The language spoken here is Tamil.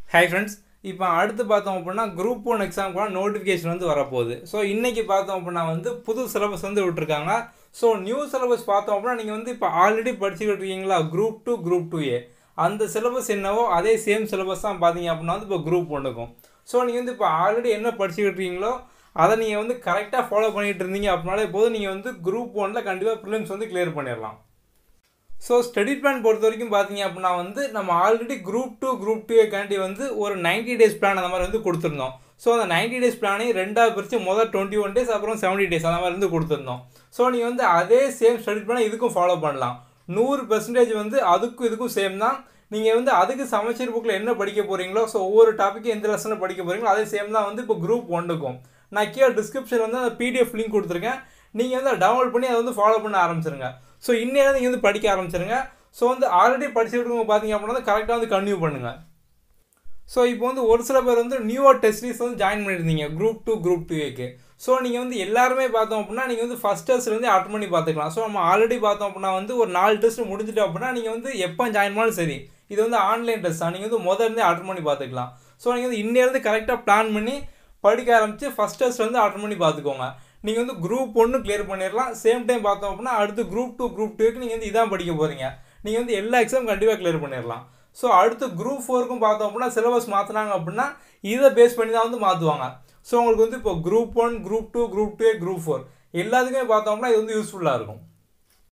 ஹாய் ஃப்ரெண்ட்ஸ் இப்போ அடுத்து பார்த்தோம் அப்படின்னா குரூப் ஒன் எக்ஸாமுக்குலாம் நோட்டிஃபிகேஷன் வந்து வரப்போகுது ஸோ இன்றைக்கி பார்த்தோம் அப்படின்னா வந்து புது சிலபஸ் வந்து விட்டுருக்காங்க ஸோ நியூ சிலபஸ் பார்த்தோம் அப்படின்னா நீங்கள் வந்து இப்போ ஆல்ரெடி படிச்சுக்கிட்டு இருக்கீங்களா group two group two A அந்த சிலபஸ் என்னவோ அதே சேம் சிலபஸ் தான் பார்த்தீங்க அப்படின்னா வந்து இப்போ குரூப் ஒன்றுக்கும் ஸோ நீங்கள் வந்து இப்போ ஆல்ரெடி என்ன படிச்சுக்கிட்டு இருக்கீங்களோ அதை நீங்கள் வந்து கரெக்டாக ஃபாலோ பண்ணிகிட்டு இருந்தீங்க அப்படின்னாலே போதும் நீங்கள் வந்து குரூப் ஒனில் கண்டிப்பாக ப்ரிலிம்ஸ் வந்து கிளியர் பண்ணிடலாம் ஸோ ஸ்டடி பிளான் பொறுத்த வரைக்கும் பார்த்தீங்க அப்படின்னா வந்து நம்ம already group two group two கேண்டி வந்து ஒரு 90 டேஸ் பிளான் அந்த மாதிரி வந்து கொடுத்துருந்தோம் ஸோ அந்த 90 டேஸ் பிளானையும் ரெண்டாக பிரித்து முதல் டுவெண்ட்டி ஒன் டேஸ் அப்புறம் செவன்ட்டி டேஸ் அந்த மாதிரி வந்து கொடுத்துருந்தோம் ஸோ நீங்கள் வந்து அதே சேம் ஸ்டடி பிளானை இதுக்கும் ஃபாலோ பண்ணலாம் நூறு பெர்சன்டேஜ் வந்து அதுக்கும் இதுக்கும் சேம் தான் நீங்கள் வந்து அதுக்கு சமச்சீர் புக்கில் என்ன படிக்க போகிறீங்களோ ஸோ ஒவ்வொரு டாப்பிக்கும் எந்த லெசனில் படிக்க போகிறீங்களோ அதே சேம் தான் வந்து இப்போ குரூப் ஒன்றுக்கும் நான் கீழே டிஸ்கிரிப்ஷனில் வந்து அந்த பிடிஎஃப் லிங்க் கொடுத்துருக்கேன் நீங்கள் வந்து டவுன்லோட் பண்ணி அதை வந்து ஃபாலோ பண்ண ஆரம்பிச்சிருங்க ஸோ இன்னும் நீங்கள் வந்து படிக்க ஆரம்பிச்சிருங்க ஸோ வந்து ஆல்ரெடி படிச்சுட்டு இருக்கவங்க பார்த்தீங்க அப்படின்னா கரெக்டாக வந்து கன்டினியூ பண்ணுங்கள் ஸோ இப்போ வந்து ஒரு சில பேர் வந்து நியூவாக டெஸ்ட் சீரிஸ் வந்து ஜாயின் பண்ணியிருந்தீங்க குரூப் டூ குரூப் டூ ஏக்கு ஸோ நீங்கள் வந்து எல்லாருமே பார்த்தோம் அப்படின்னா நீங்கள் வந்து ஃபஸ்ட் டெஸ்ட்லேருந்து அட்டன் பண்ணி பார்த்துக்கலாம் ஸோ நம்ம ஆல்ரெடி பார்த்தோம் அப்படின்னா வந்து ஒரு நாலு டெஸ்ட் முடிஞ்சிட்டு அப்படின்னா நீங்கள் வந்து எப்போ ஜாயின் பண்ணாலும் சரி இது வந்து ஆன்லைன் டெஸ்ட் தான் நீங்கள் வந்து முதல்ல இருந்தே அட்டன் பண்ணி பார்த்துக்கலாம் ஸோ நீங்கள் வந்து இன்னிலேருந்து கரெக்டாக பிளான் பண்ணி படிக்க ஆரம்பித்து ஃபஸ்ட் டெஸ்ட் வந்து அட்டன் பண்ணி பார்த்துக்கோங்க நீங்கள் வந்து குரூப் ஒன்று கிளியர் பண்ணிடலாம் சேம் டைம் பார்த்தோம் அப்படின்னா அடுத்து குரூப் டூ குரூப் டூக்கு நீங்கள் வந்து இதான் படிக்க போகிறீங்க நீங்கள் வந்து எல்லா எக்ஸாம் கண்டிப்பாக கிளியர் பண்ணிடலாம் ஸோ அடுத்து குரூப் ஃபோருக்கும் பார்த்தோம் அப்படின்னா சிலபஸ் மாற்றினாங்க அப்படின்னா இதை பேஸ் பண்ணி தான் வந்து மாற்றுவாங்க ஸோ உங்களுக்கு வந்து இப்போ group one group two group two group four எல்லாத்துக்குமே பார்த்தோம்னா இது வந்து யூஸ்ஃபுல்லாக இருக்கும்